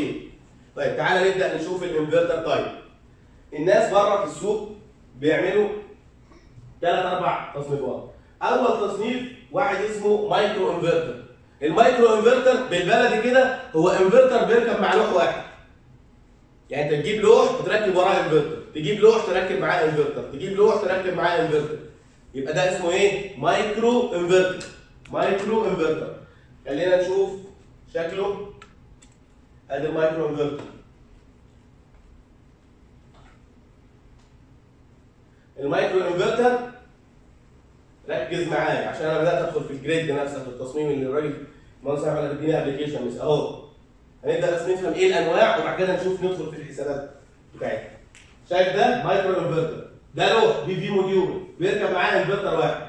بسيط طيب تعالى نبدا نشوف الانفرتر طيب الناس بره في السوق بيعملوا ثلاث اربع تصنيفات اول تصنيف واحد اسمه مايكرو انفرتر المايكرو انفرتر بالبلدي كده هو انفرتر بيركب مع لوح واحد يعني انت تجيب لوح وتركب وراه انفرتر تجيب لوح تركب معاه انفرتر تجيب لوح تركب معاه انفرتر يبقى ده اسمه ايه مايكرو انفرتر مايكرو انفرتر خلينا نشوف شكله ادي المايكرو انفرتر المايكرو انفرتر ركز معايا عشان انا بدات ادخل في الجريد نفسها في التصميم اللي الراجل المهندس احمد قال اديني ابلكيشن بس اهو هنبدا بس نفهم ايه الانواع وبعد كده نشوف ندخل في الحسابات بتاعتها شايف ده مايكرو انفرتر ده لوح بي في موديول بيركب معاه انفرتر واحد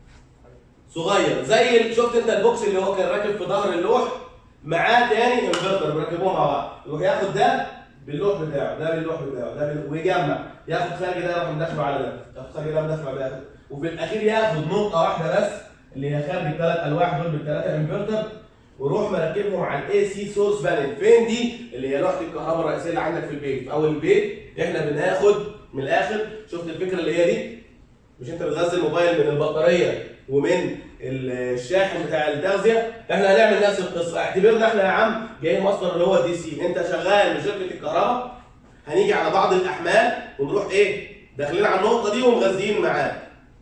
صغير زي ال- شفت انت البوكس اللي هو كان راكب في ظهر اللوح معاه تاني انفرتر بيركبوهم مع بعض يروح ياخد ده باللوح بتاعه ده باللوح بتاعه ده بال... ويجمع ياخد خارج ده يروح مدخله على ده ياخد خارج ده مدخله على ده وفي الاخير ياخد نقطه واحده بس اللي هي خارج الثلاث الواح دول بالثلاثه انفرتر ويروح مركبهم على الاي سي سورس بانل فين دي اللي هي لوحه الكهرباء الرئيسيه اللي عندك في البيت في اول البيت احنا بناخد من الاخر شفت الفكره اللي هي دي مش انت بتغذي الموبايل من البطاريه ومن الشاحن بتاع التغذيه احنا هنعمل نفس القصه اعتبرنا احنا يا عم جايين مصدر اللي هو دي سي انت شغال بشركه الكهرباء هنيجي على بعض الاحمال ونروح ايه داخلين على النقطه دي ومغذيين معاك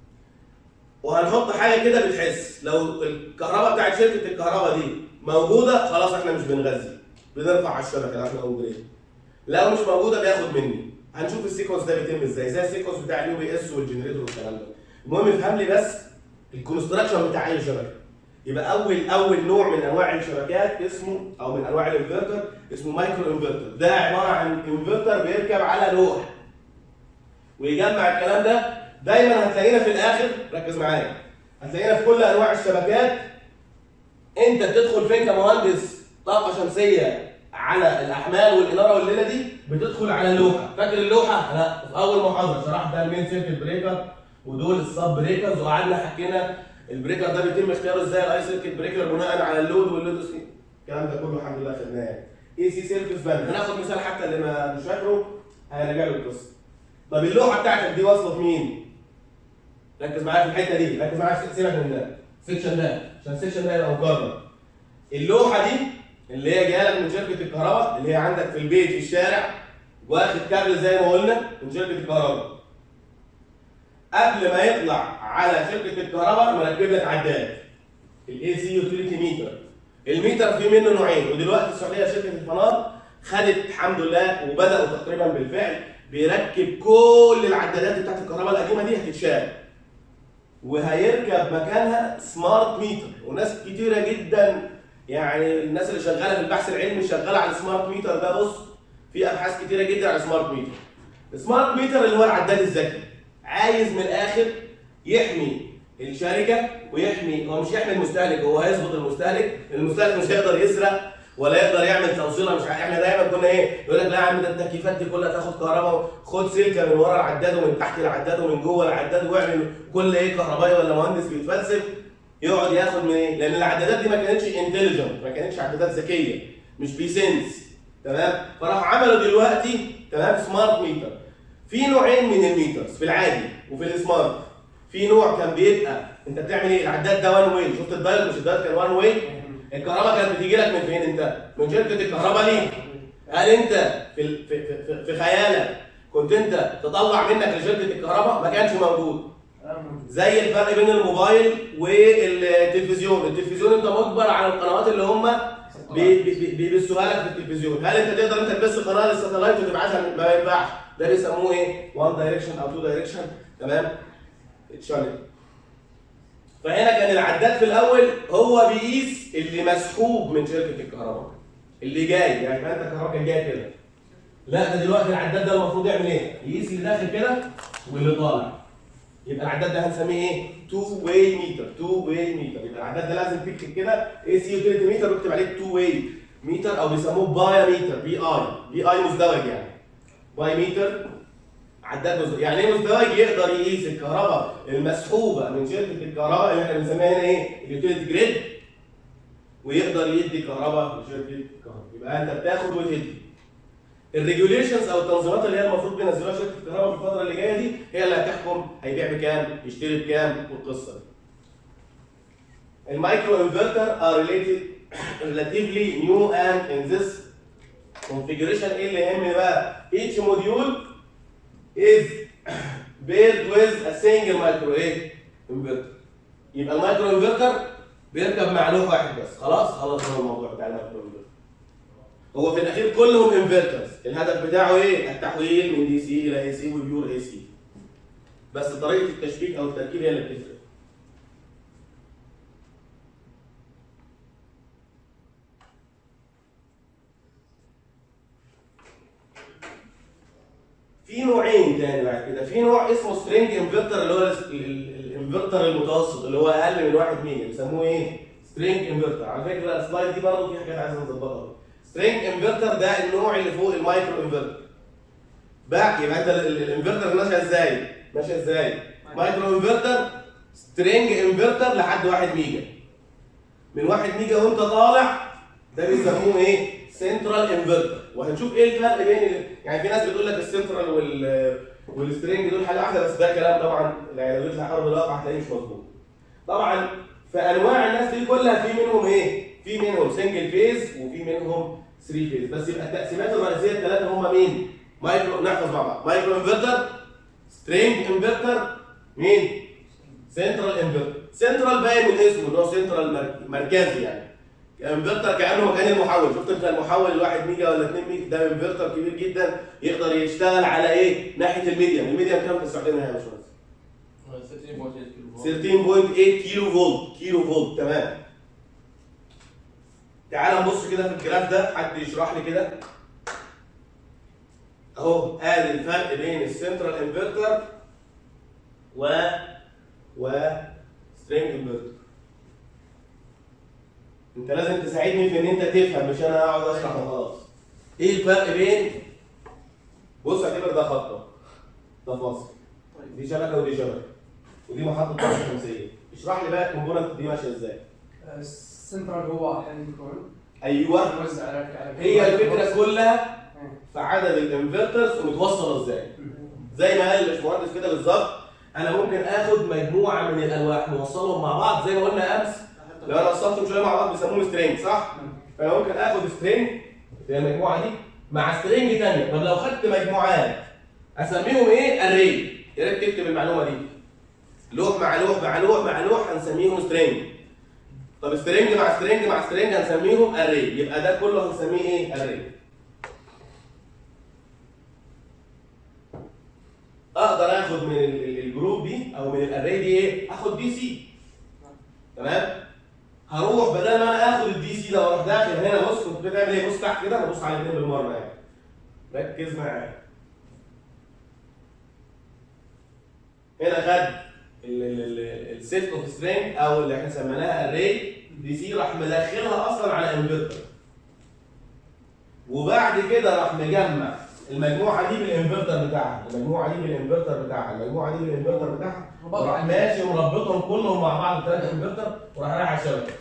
وهنحط حاجه كده بتحس لو الكهرباء بتاعت شركه الكهرباء دي موجوده خلاص احنا مش بنغذي بنرفع على الشبكه عشان اونجريد لو مش موجوده بياخد مني هنشوف السيكونس ده بيتم ازاي زي السيكونس بتاع اليو بي اس والجنريتور والكلام ده المهم افهم لي بس الكونستراكشن بتاع اي شبكه يبقى اول اول نوع من انواع الشبكات اسمه او من انواع الانفرتر اسمه مايكرو انفرتر ده عباره عن انفرتر بيركب على لوح ويجمع الكلام ده دايما هتلاقينا في الاخر ركز معايا هتلاقينا في كل انواع الشبكات انت بتدخل فين كمهندس طاقه شمسيه على الاحمال والاناره والليله دي بتدخل على لوحه فاكر اللوحه لا في اول محاضره شرحت ده المين سيركت بريكر ودول السب بريكرز وقعدنا حكينا البريكر ده بيتم اختياره ازاي الاي سيركت بريكر بناء على اللود واللود سي الكلام ده كله الحمد لله خدناه يعني اي سي سيرفيس باند هناخد مثال حتى اللي ما مش فاكره هنرجع له القصه طب اللوحه بتاعتك دي واصله في مين؟ ركز معايا في الحته دي ركز معايا في- سيبك من ده السكشن ده عشان السكشن ده يبقى مكرر اللوحه دي اللي هي جايه لك من شركه الكهرباء اللي هي عندك في البيت في الشارع واخد كابل زي ما قلنا من شركه الكهرباء قبل ما يطلع على شركه الكهرباء مركب لك عداد الاي سي يوتيليتي ميتر الميتر فيه منه نوعين ودلوقتي السعوديه شركه الفنار خدت الحمد لله وبداوا تقريبا بالفعل بيركب كل العدادات بتاعت الكهرباء القديمه دي هتتشال وهيركب مكانها سمارت ميتر وناس كتيره جدا يعني الناس اللي شغاله في البحث العلمي شغاله على السمارت ميتر ده بص في ابحاث كتيره جدا على السمارت ميتر السمارت ميتر اللي هو العداد الذكي عايز من الاخر يحمي الشركه ويحمي هو مش يحمي المستهلك هو هيظبط المستهلك المستهلك مش هيقدر يسرق ولا يقدر يعمل توصيله مش ع- احنا دايما كنا ايه يقول لك لا يا عم ده التكييفات دي كلها تاخد كهرباء خد سلكه من ورا العداد ومن تحت العداد ومن جوه العداد واعمل كل ايه كهربائي ولا مهندس بيتفلسف يقعد ياخد من ايه لان العدادات دي ما كانتش انتليجنت ما كانتش عدادات ذكيه مش بيسنس تمام فراح عملوا دلوقتي تمام سمارت ميتر في نوعين من الميترز في العادي وفي السمارت في نوع كان بيبقى انت بتعمل ايه العداد ده وان واي شفت الدايل مش الدايل كان وان واي الكهرباء كانت بتيجي لك من فين انت من شركه الكهرباء ليه هل انت في ال- في في, في, في خيالك كنت انت تطلع منك لشركه الكهرباء ما كانش موجود زي الفرق بين الموبايل والتلفزيون التلفزيون انت مجبر على القنوات اللي هم بي- بي- بي- بيبثوها لك في التلفزيون هل انت تقدر انت تبث قناه للساتلايت وتبعتها ما ينفعش ده بيسموه ايه وان دايركشن او تو دايركشن تمام تشانل فهنا كان العداد في الاول هو بيقيس اللي مسحوب من شركه الكهرباء اللي جاي يعني ما انت الكهرباء كان جاي كده لا ده دلوقتي العداد ده المفروض يعمل ايه؟ يقيس اللي داخل كده واللي طالع يبقى العداد ده هنسميه ايه؟ تو واي ميتر تو واي ميتر يبقى العداد ده لازم تكتب كده اي سي يوتيليتي ميتر واكتب عليه تو واي ميتر او بيسموه بايا ميتر بي اي بي اي مزدوج يعني باي ميتر عداد مزدوج يعني ايه مزدوج يقدر يقيس الكهرباء المسحوبه من شركه الكهرباء اللي احنا بنسميها هنا ايه؟ اليوتيليتي جريد ويقدر يدي كهرباء لشركه كهرباء يبقى انت بتاخد وتدي الريجوليشنز او التنظيمات اللي هي المفروض بينزلوها شركه الكهرباء في الفتره اللي جايه دي هي اللي هتحكم هيبيع بكام يشتري بكام والقصه دي المايكرو انفرتر are related relatively new and in this configuration ايه اللي يهمني بقى each module is paired with a single micro ايه inverter يبقى المايكرو انفرتر بيركب مع لوح واحد بس خلاص خلاص هو الموضوع بتاع المايكرو انفرتر هو في الاخير كلهم انفرترز الهدف بتاعه ايه التحويل من دي سي الى اي سي وبيور اي سي بس طريقه التشبيك او التركيب هي اللي بتفرق في نوعين تاني بعد كده في نوع اسمه سترينج انفرتر اللي هو ال- ال- الانفرتر المتوسط اللي هو اقل من 1 ميجا بيسموه ايه سترينج انفرتر على فكره السلايد دي برضه في حاجات عايز نظبطها سترينج انفرتر ده النوع اللي فوق المايكرو انفرتر بقى يبقى انت ال- ال- الانفرتر ماشيه ازاي ماشيه ازاي مايكرو انفرتر سترينج انفرتر لحد 1 ميجا من 1 ميجا وانت طالع ده بيسموه ايه سنترال انفرتر وهنشوف ايه الفرق بين ال... يعني في ناس بتقول لك السنترال وال والسترينج دول حاجه واحده بس ده كلام طبعا يعني لو يطلع ارض الواقع هتلاقيه مش مظبوط طبعا في انواع الناس دي كلها في منهم ايه في منهم سنجل فيز وفي منهم 3 فيز بس يبقى التقسيمات الرئيسيه الثلاثه هم مين مايكرو نحفظ مع بعض مايكرو انفرتر سترينج انفرتر مين سنترال انفرتر سنترال باين من اسمه ان هو سنترال مر- مركزي يعني انفرتر كانه مكان المحول شفت انت المحول الواحد ميجا ولا 2 ميجا ده انفرتر كبير جدا يقدر يشتغل على ايه ناحيه الميديم الميديم كام تستخدمها يا باشمهندس 13.8 كيلو فولت كيلو فولت تمام تعال نبص كده في الجراف ده حد يشرح لي كده اهو ادي الفرق بين السنترال انفرتر و و سترينج انفرتر انت لازم تساعدني في ان انت تفهم مش انا اقعد اشرح وخلاص ايه الفرق بين بص اعتبر ده خط اهو. ده فاصل دي شبكه ودي شبكه ودي محطه طاقه شمسيه اشرح لي بقى الكومبوننت دي ماشيه ازاي السنترال هو احيانا يكون ايوه موزع على على هي الفكره كلها إيه. في عدد الانفرترز ومتوصله ازاي زي ما قال الباشمهندس كده بالظبط انا ممكن اخد مجموعه من الالواح نوصلهم مع بعض زي ما قلنا امس لو انا وصلتهم شويه مع بعض بيسموهم سترينج صح؟ فانا ممكن اخد سترينج زي المجموعه دي مع سترينج ثانيه طب لو خدت مجموعات اسميهم ايه؟ اري يا ريت تكتب المعلومه دي لوح مع لوح مع لوح مع لوح هنسميهم سترينج طب سترينج مع سترينج مع سترينج هنسميهم اري يبقى ده كله هنسميه ايه؟ اري اقدر اخد من ال- ال- الجروب دي او من الاري دي ايه؟ اخد دي سي تمام؟ هروح بدل ما انا اخد الدي سي ده واروح داخل هنا بص كنت بتعمل ايه؟ بص تحت كده بص على الاثنين بالمره يعني ركز معايا هنا خد السيت اوف سترينج او اللي احنا سميناها اري دي سي راح مدخلها اصلا على انفرتر وبعد كده راح مجمع المجموعه دي بالانفرتر بتاعها المجموعه دي بالانفرتر بتاعها المجموعه دي بالانفرتر بتاعها ربطها وراح على ماشي مربطهم كلهم مع بعض ثلاثه انفرتر وراح رايح على الشبكه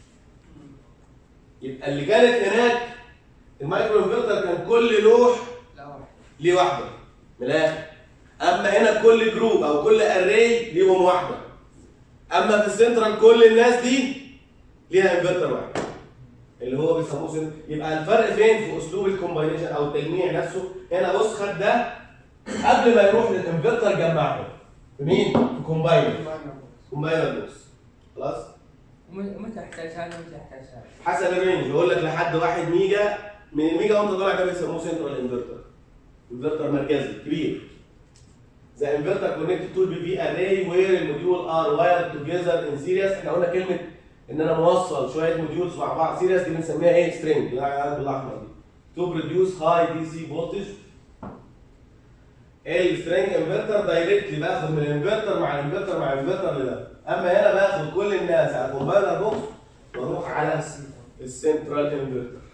يبقى اللي كانت هناك المايكرو انفرتر كان كل لوح لا واحد ليه واحده من الاخر اما هنا كل جروب او كل اري ليهم واحده اما في السنترال كل الناس دي ليها انفرتر واحد اللي هو بيسموه سن... يبقى الفرق فين في اسلوب الكومباينيشن او التجميع نفسه هنا بص خد ده قبل ما يروح للانفرتر جمعهم في مين؟ في كومباينر كومباينر بوكس خلاص متى احتاج هذا ومتى احتاج هذا؟ حسب الرينج بقول لك لحد 1 ميجا من الميجا وانت طالع ده بيسموه سنترال انفرتر انفرتر مركزي كبير The inverter connected to be array where the module are wired together in series احنا قلنا كلمة ان انا موصل شوية موديولز مع بعض سيريس دي بنسميها ايه string اللي بالاحمر دي to produce high DC voltage السترينج انفرتر دايركتلي باخد من الانفرتر مع الانفرتر مع الانفرتر لده اما هنا باخد كل الناس على كومباينر بوكس واروح على السنترال انفرتر